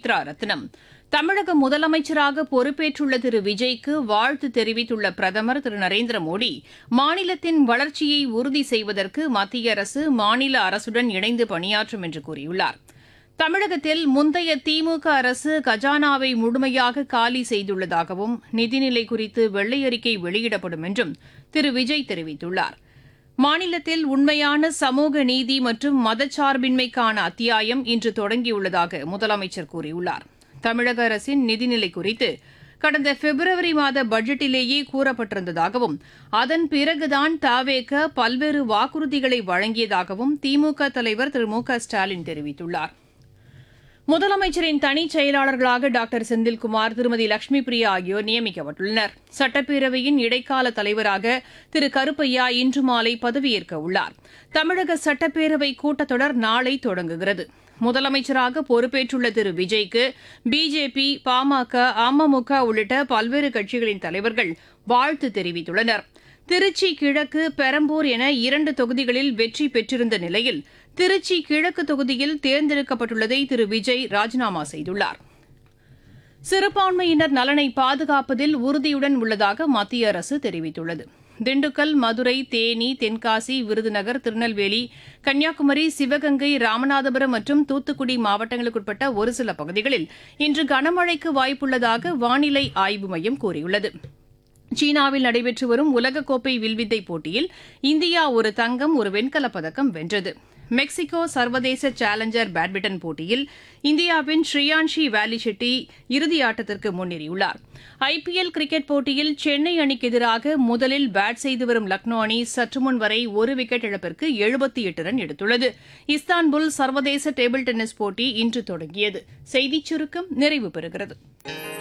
சுமித்ரா ரத்னம் தமிழக முதலமைச்சராக பொறுப்பேற்றுள்ள திரு விஜய்க்கு வாழ்த்து தெரிவித்துள்ள பிரதமர் திரு நரேந்திர மோடி மாநிலத்தின் வளர்ச்சியை உறுதி செய்வதற்கு மத்திய அரசு மாநில அரசுடன் இணைந்து பணியாற்றும் என்று கூறியுள்ளார் தமிழகத்தில் முந்தைய திமுக அரசு கஜானாவை முழுமையாக காலி செய்துள்ளதாகவும் நிதிநிலை குறித்து வெள்ளை அறிக்கை வெளியிடப்படும் என்றும் திரு விஜய் தெரிவித்துள்ளார் மாநிலத்தில் உண்மையான சமூக நீதி மற்றும் மதச்சார்பின்மைக்கான அத்தியாயம் இன்று தொடங்கியுள்ளதாக முதலமைச்சர் கூறியுள்ளார் தமிழக அரசின் நிதிநிலை குறித்து கடந்த பிப்ரவரி மாத பட்ஜெட்டிலேயே கூறப்பட்டிருந்ததாகவும் அதன் பிறகுதான் தாவேக பல்வேறு வாக்குறுதிகளை வழங்கியதாகவும் திமுக தலைவர் திரு மு க ஸ்டாலின் தெரிவித்துள்ளார் முதலமைச்சரின் தனிச் செயலாளர்களாக டாக்டர் செந்தில்குமார் திருமதி லட்சுமி பிரியா ஆகியோர் நியமிக்கப்பட்டுள்ளனர் சட்டப்பேரவையின் இடைக்கால தலைவராக திரு கருப்பையா இன்று மாலை பதவியேற்க உள்ளார் தமிழக சட்டப்பேரவை கூட்டத்தொடர் நாளை தொடங்குகிறது முதலமைச்சராக பொறுப்பேற்றுள்ள திரு விஜய்க்கு பிஜேபி பாமக அமமுக உள்ளிட்ட பல்வேறு கட்சிகளின் தலைவர்கள் வாழ்த்து தெரிவித்துள்ளனர் திருச்சி கிழக்கு பெரம்பூர் என இரண்டு தொகுதிகளில் வெற்றி பெற்றிருந்த நிலையில் திருச்சி கிழக்கு தொகுதியில் தேர்ந்தெடுக்கப்பட்டுள்ளதை திரு விஜய் ராஜினாமா செய்துள்ளார் சிறுபான்மையினர் நலனை பாதுகாப்பதில் உறுதியுடன் உள்ளதாக மத்திய அரசு தெரிவித்துள்ளது திண்டுக்கல் மதுரை தேனி தென்காசி விருதுநகர் திருநெல்வேலி கன்னியாகுமரி சிவகங்கை ராமநாதபுரம் மற்றும் தூத்துக்குடி மாவட்டங்களுக்குட்பட்ட ஒரு சில பகுதிகளில் இன்று கனமழைக்கு வாய்ப்புள்ளதாக வானிலை ஆய்வு மையம் கூறியுள்ளது சீனாவில் நடைபெற்று வரும் உலகக்கோப்பை வில்வித்தை போட்டியில் இந்தியா ஒரு தங்கம் ஒரு வெண்கலப் பதக்கம் வென்றது மெக்சிகோ சர்வதேச சேலஞ்சர் பேட்மிண்டன் போட்டியில் இந்தியாவின் ஸ்ரீயான்ஷி வேலி ஷெட்டி இறுதி ஆட்டத்திற்கு முன்னேறியுள்ளார் ஐபிஎல் கிரிக்கெட் போட்டியில் சென்னை அணிக்கு எதிராக முதலில் பேட் செய்து வரும் லக்னோ அணி சற்றுமுன் வரை ஒரு விக்கெட் இழப்பிற்கு எழுபத்தி எட்டு ரன் எடுத்துள்ளது இஸ்தான்புல் சர்வதேச டேபிள் டென்னிஸ் போட்டி இன்று தொடங்கியது செய்திச் சுருக்கம் நிறைவு பெறுகிறது